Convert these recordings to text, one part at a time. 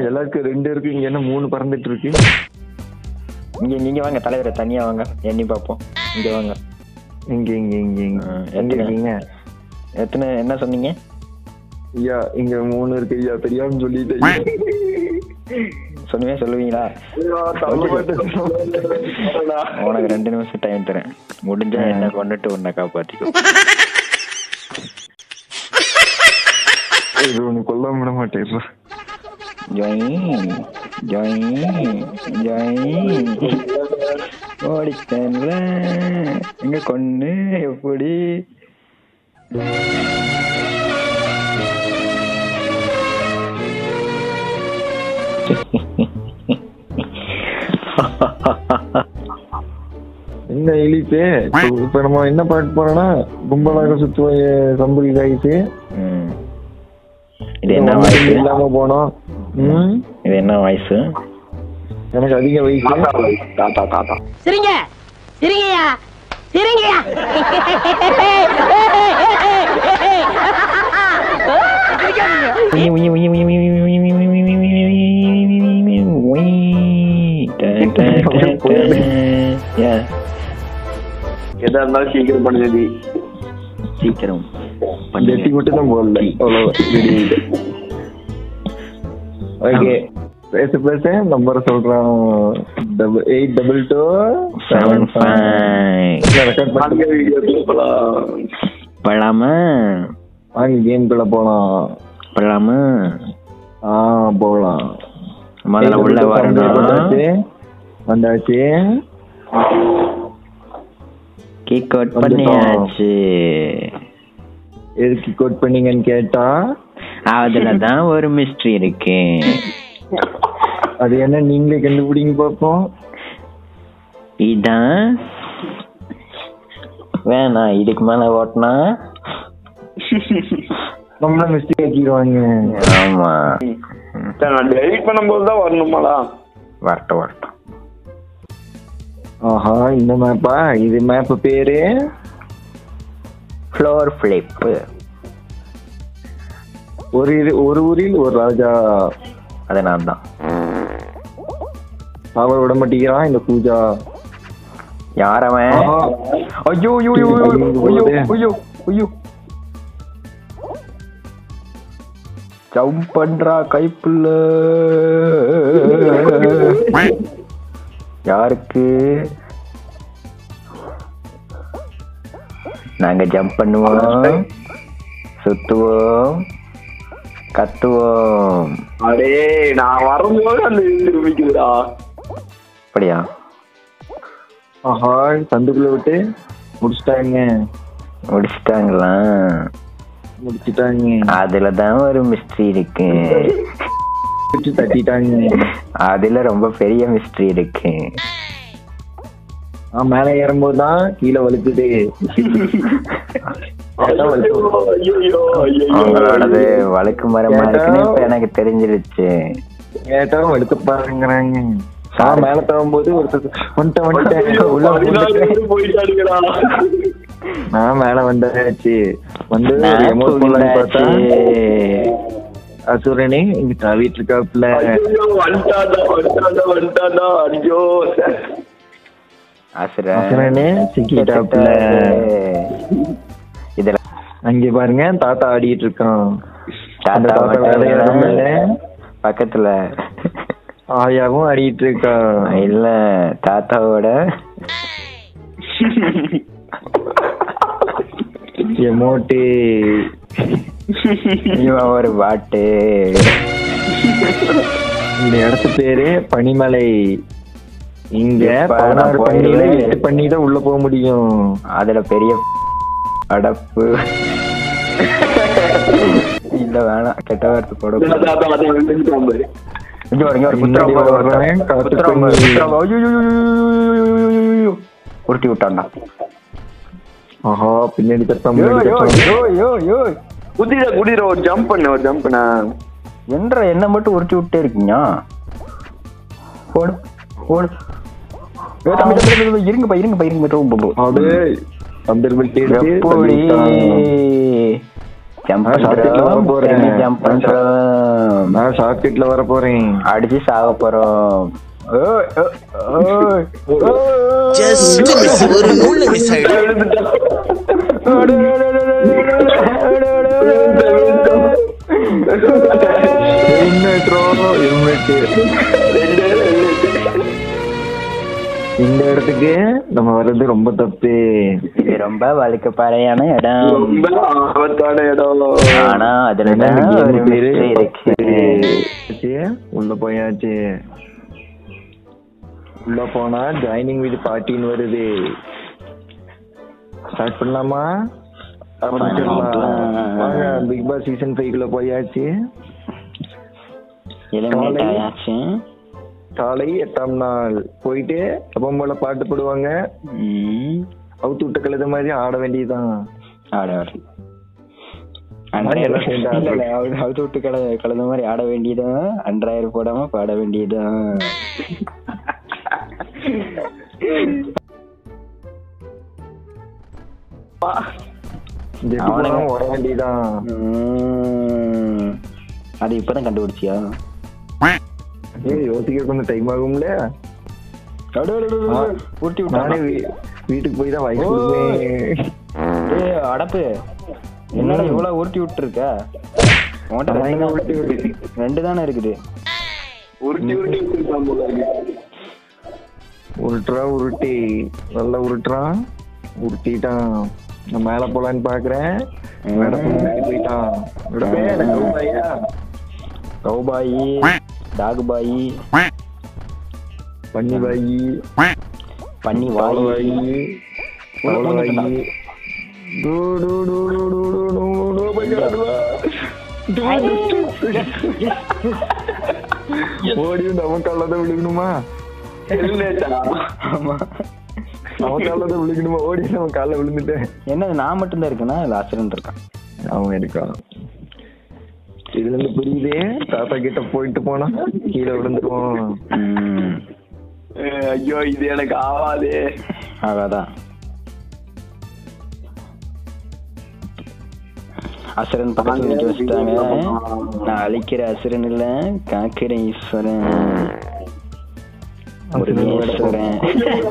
எல்லாருக்கும் ரெண்டு இருக்கு இங்க என்ன மூணு பறந்துட்டு இருக்கு இங்க நீங்க வாங்க தலைவரை தனியா வாங்க எண்ணி பார்ப்போம் இங்க வாங்க இங்க இங்க இங்க இங்க ஆ, எங்க எத்தனை? இருக்கீங்க எத்தனை என்ன சொன்னீங்க ஐயா இங்க மூணு இருக்கு ஐயா தெரியாம சொல்லிட்டேன் ஐயா. சொல்லுவே சொல்லுவீங்களா ஐயா, தள்ள மாட்டேன். உனக்கு ரெண்டு நிமிஷம் டைம் தரேன் முடிஞ்சா என்ன கொண்டுட்டு உன்னை காப்பாத்திக்கோ இது ஒண்ணு கொல்லாம விட மாட்டேன் ஜாயின் ஜாயின் ஜாயின் ஓடித்தேன்ல எங்க கொண்டு எப்படி என்ன இழிப்பு இப்ப- இப்ப நம்ம என்ன பாட்டு போறோம்னா கும்பலாக சுத்துவாய சம்புரி காய்ச்சி ம். இது என்ன வாய்ஸ் இல்லாம போனோம் ம், இது என்ன வாய்ஸ் எனக்கு அதிக வயசு சிரிங்க சிரிங்கயா சிரிங்கயா எதா இருந்தாலும் சீக்கிரம் பண்ணுது சீக்கிரம் வெட்டி மட்டும் தான் போடல ஓகே பேச பேச நம்பர் சொல்றோம் double eight double two seven five record பண்ணி வீடியோ போலாம் பழாம வாங்க கேம்குள்ள போலாம் பழாம ஆ போலாம் முதல்ல உள்ள வரணும் வந்தாச்சு வந்தாச்சு கேக் அவுட் வந்துட்டோம். பண்ணியாச்சு எதுக்கு கோட் பண்ணீங்கன்னு கேட்டா அதுல தான் ஒரு மிஸ்ட்ரி இருக்கு அது என்ன நீங்களே கண்டுபிடிங்க பார்ப்போம் இதான் வேணாம் இதுக்கு மேல ஓட்டினா நம்மள மிஸ்டேக் ஆக்கிடுவாங்க ஆமா நான் டெலிட் பண்ணும்போது தான் வரணுமாடா வரட்டும் வரட்டும் ஆஹா இந்த மேப்பா இது மேப் பேரு ஃப்ளோர் ஃபிளிப்பு ஒரு இது ஒரு ஊரில் ஒரு ராஜா அது நான் தான் அவர் விட மாட்டேங்கிறான் இந்த பூஜா யார் அவன் ஆஹா. ஐயோ ஐயோ ஐயோ ஐயோ ஐயோ ஐயோ ஐயோ ஜம்ப் பண்றா கைப்புள்ள யாருக்கு நாங்க ஜம்ப் பண்ணுவோம் சுத்துவோம் கத்துவோம் அடே நான் வரும்போது அந்த இது நிரூபிக்குதுடா அப்படியா ஆஹா சந்துக்குள்ள விட்டு முடிச்சிட்டாங்க முடிச்சிட்டாங்களா முடிச்சிட்டாங்க அதுல தான் ஒரு மிஸ்ட்ரி இருக்கு வச்சு தட்டிட்டாங்க அதுல ரொம்ப பெரிய மிஸ்ட்ரி இருக்கு ஆ மேல ஏறும்போது தான் கீழே வலுக்குது அதான் வழுக்குது. ஐயோ ஐயோ அவங்களோடது வழுக்கு மரமா இருக்குன்னு இப்ப எனக்கு தெரிஞ்சிருச்சு கேட்டா வலுக்க பாருங்கிறாங்க ஆ மேல தரும்போது ஒருத்தர் வந்துட்டேன் வந்துட்டேன் உள்ள வந்துட்டேன் போயிட்டானுங்கடா நான் மேல வந்தாச்சு வந்து நான் எமோட் பண்ணலான்னு பார்த்தா புகுந்தாச்சு. அசுரனே இங்க தாவிட்டு இருக்காப்புல ஐயோ வந்துட்டாண்டா வந்துட்டாண்டா வந்துட்டாண்டா ஐயோ அசுரன் அசுரனே சிக்கிட்டாப்புல இதுல அங்க பாருங்க தாத்தா ஆடிட்டு இருக்கான் அந்த தாத்தா தாத்தா மட்டும் வேலையா இல்ல, இல்ல. பக்கத்துல ஆயாவும் ஆடிட்டு இருக்கான் இல்ல தாத்தாவோட எமோட்டு இவன் ஒரு பாட்டு இந்த இடத்து பேரு பனிமலை இங்க எப்ப நான் பதினாறு பண்ணில போயிருவேன். எட்டு பண்ணி தான் உள்ள போக முடியும் அதுல பெரிய அடப்பு இல்ல வேணாம் கெட்ட வார்த்தை போட தாத்தா அதை வந்துட்டான் பாரு இங்க ஒரு இங்க ஒரு முன்னாடி குத்துறான் பாரு, வர்றவன் ஒருத்தன். காத்து குத்துறான் பாரு, பண்ணி. குத்துறான் பாரு. ஐயோ, ஐயோ, ஐயோ, ஐயோ, ஐயோ, ஐயோ, ஐயோ. உருட்டி விட்டான்டா ஆஹா பின்னாடி தட்டா யோ, முன்னாடி யோ, தட்டா. யோ, யோ, யோ. குதிரை குதிரை ஒரு ஜம்ப் பண்ணு ஒரு ஜம்ப் பண்ண என்ற என்ன மட்டும் உருட்டி விட்டே இருக்கீங்க ஓடு ஓடு ஏ, தம்பி, தம்பி, தம்பி, தம்பி, இருங்கப்பா இருங்கப்பா இருங்க அப்படியே சந்தர்ப்பம் தேடி எப்படி ஜம்ப் நான் சாத்திட்டுல வர போறேன். பண்றோம் ஜம்ப் பண்றோம் நான் ஷார்ட்கட்ல வர போறேன் அடிச்சு சாக போறோம் ஓய், ஓய், ஓய், ஓய். ஜஸ்ட் மிஸ் ஒரு நூல்ல மிஸ் ஆயிடும் ஓடு, ஓடு, ஓடு, ஓடு, ஓடு, ஓடு, ஓடு. ஹெல்மெட்ரோ ஹெல்மெட் இந்த இடத்துக்கு நம்ம வர்றது ரொம்ப தப்பு இது ரொம்ப வழுக்க பாறையான இடம் ரொம்ப ஆபத்தான இடம் ஆனா அதுல என்ன தான் இந்த ஒரு game பேரு? mystery இருக்கு ஆச்சு, உள்ள போயாச்சு உள்ள போனா ஜாயினிங் வித் பார்ட்டின்னு வருது ஸ்டார்ட் பண்ணலாமா வாங்க பிக் பாஸ் சீசன் ஃபைவ்ல போயாச்சு எலிமினேட் ஆயாச்சு காலை எட்டாம் நாள் போயிட்டு எப்பவும் போல பாட்டு போடுவாங்க ம். அவுத்து விட்ட கழுத மாதிரி ஆட வேண்டியதுதான் ஆட ஆட மணி எல்லாம் சேர்ந்து ஆடுறோம். இல்ல, இல்ல, அவரு அவுத்து விட்டு கல கலந்த மாதிரி ஆட வேண்டியதுதான் அன்றாயிரம் போடாம பாட வேண்டியதுதான் ஜெட்டு அவனுங்க- போடாம ஓட வேண்டியதுதான் ம். அது இப்பதான் கண்டுபிடிச்சியா ஏய் யோசிக்க கொஞ்சம் டைம் ஆகும்ல அடு, அடு, அடு, அடு, ஊட்டி நானே விட்டான் வீ- வீட்டுக்கு போய் தான் வாய்ஸ் ஓய். கொடுப்பேன் ஏய், அடப்பு என்னடா இவ்வளவு உருட்டி விட்டுருக்க உன்கிட்ட நான் ரெண்டு எங்க தான் உருட்டி விட்டு- ரெண்டு தானே இருக்குது உருட்டி உருட்டி வச்சிருக்கான் போல இருக்கு. உருட்டுறா உருட்டி நல்லா உருட்டுறான் உருட்டிட்டான் நான் மேல போலான்னு பாக்குறேன் மேடம் உருட்டி போயிட்டான் விடவே எனக்கு கவுபாயா? கௌபாயி டாக் பாயி பன்னி பாயி பன்னி வாழ வாயி வாயி வாழ வாயி டூ டூ டூ டூ டூ டூ டூ டூ my God, வா. டூ, டூ, டூ. ஓடி நம்ம கால தான் விழுகணுமா ஹெல்மெட்டா? ஆமா அவன் கால தான் விழுகணுமா ஓடி நம்ம கால விழுந்துட்டேன் என்ன நான் மட்டும்தான் இருக்கேனா இல்ல அசுரன் இருக்கான் அவன் இருக்கான் இதுல இருந்து புரியுது தாத்தா கிட்ட போயிட்டு போனா கீழே விழுந்துருவோம் ம், ஏய், ஐயோ இது எனக்கு ஆவாதே ஆகாதான் அசுரன் பக்கத்துல நிக்க வச்சுட்டாங்க நான் அழிக்கிற அசுரன் இல்ல காக்கிற ஈஸ்வரன் ஒரு ஈஸ்வரன்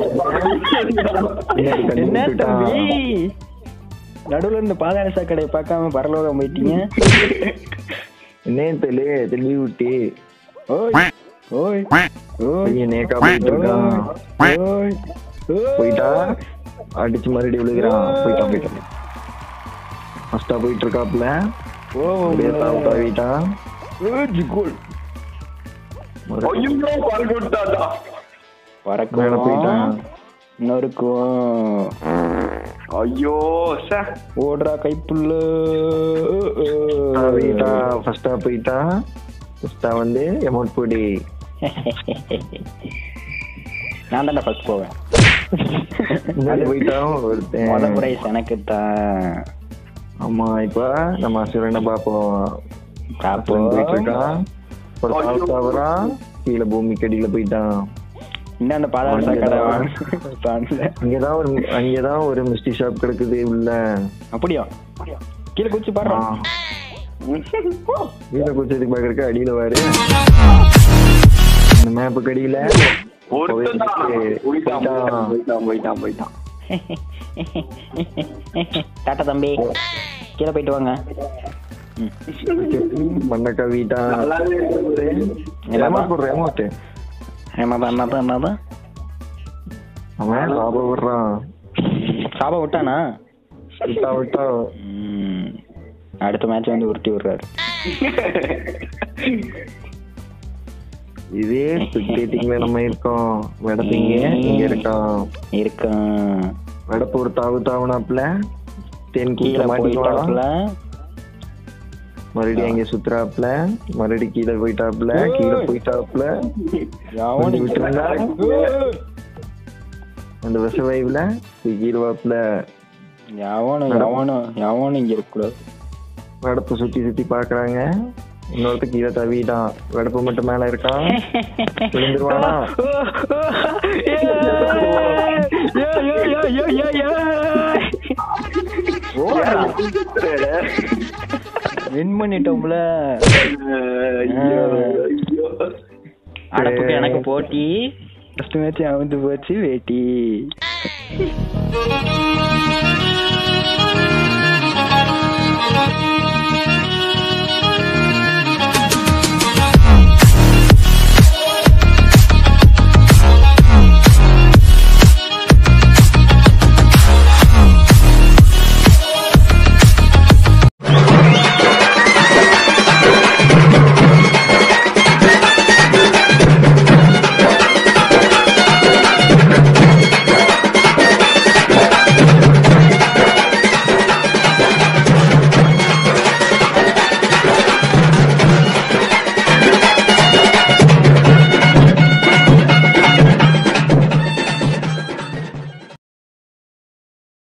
என்ன தம்பி நடுவுல இருந்து பாதாள சாக்கடையை பார்க்காம பரலோகம் போயிட்டீங்க என்ன தெளி தெளி விட்டி ஓய் ஓய் ஓய் பையன் நேக்கா போயிட்டு இருக்கான் ஓய் ஓய் போயிட்டா அடிச்சு மறுபடியும் விழுகிறான் போயிட்டான் போயிட்டான் ஃபர்ஸ்டா போயிட்டு இருக்காப்ல ஓ அப்படியே தாவு தாவிட்டான் கோல் ஐயோ பால் கொடுத்தாடா மேல போயிட்டான் பறக்கும் நொறுக்கும் ஐயோ சே ஓடுறா கைப்புள்ள தாவிட்டா ஃபர்ஸ்டா போயிட்டா ஃபர்ஸ்டா வந்து அமௌண்ட் போடி நான் தான்டா ஃபர்ஸ்ட் போவேன் முன்னாடி போயிட்டான் முத ஒருத்தன் பிரைஸ் எனக்கு தான் ஆமா இப்ப நம்ம அசுரனை பாப்போம் அசுரன் போயிட்டு இருக்கான் ஒரு தாள் தாவறான் கீழே பூமிக்கு அடியில போயிட்டான் இன்னும் அந்த பாதாள சாக்கடை தாண்டல. அங்கதான் ஒரு அங்கதான் ஒரு மிஸ்டி ஷாப் கிடக்குது உள்ள அப்படியா கீழே குச்சி ஆ. பாடுறான் கீழே குச்சதுக்கு பாக்குறதுக்கு அடியில வாரு இந்த மேப்புக்கு அடியில ஒருத்தன் தான் போயிட்டான் போயிட்டான். போயிட்டான் போயிட்டான் போயிட்டான் டாட்டா தம்பி கீழே போயிட்டு வாங்க மண்ணக்கா வீட்டான் நல்லாவே இருக்குது. ரெமோட் போடுற ரெமோட் என்னதான் என்னதான் என்னதான் அவன் லாப விடுறான் சாபா விட்டானா விட்டா விட்டா ம். அடுத்த மேட்ச் வந்து உருட்டி விடுறாரு இதே ஸ்பெக்டேட்டிங்ல நம்ம இருக்கோம் வெடப்பிங்க இங்க இருக்கோம் இருக்கான் வெடப்பு ஒரு தாவு தாவுனாப்ல தேன் கூட்ட கீழே மாட்டிக்குவான் போயிட்டாப்ல மறுபடியும் அங்க சுத்துறாப்ல மறுபடியும் கீழே போயிட்டாப்ல கீழே போயிட்டாப்ல எவனு விட்டுருந்தா அந்த விஷ வைவ்ல கீழ்வாப்ல எவனும் எவனும் எவனும் இங்க இருக்கக்கூடாது வெடப்பு சுத்தி சுத்தி பாக்குறாங்க இன்னொருத்த கீழே தவிட்டான் வெடப்பு மட்டும் மேல இருக்கான் விழுந்துருவானா வின் பண்ணிட்டோம்ல ஐயோ ஐயோ அடப்புக்கு எனக்கு போட்டி ஃபர்ஸ்ட் மேட்ச் அவுந்து போச்சு வேட்டி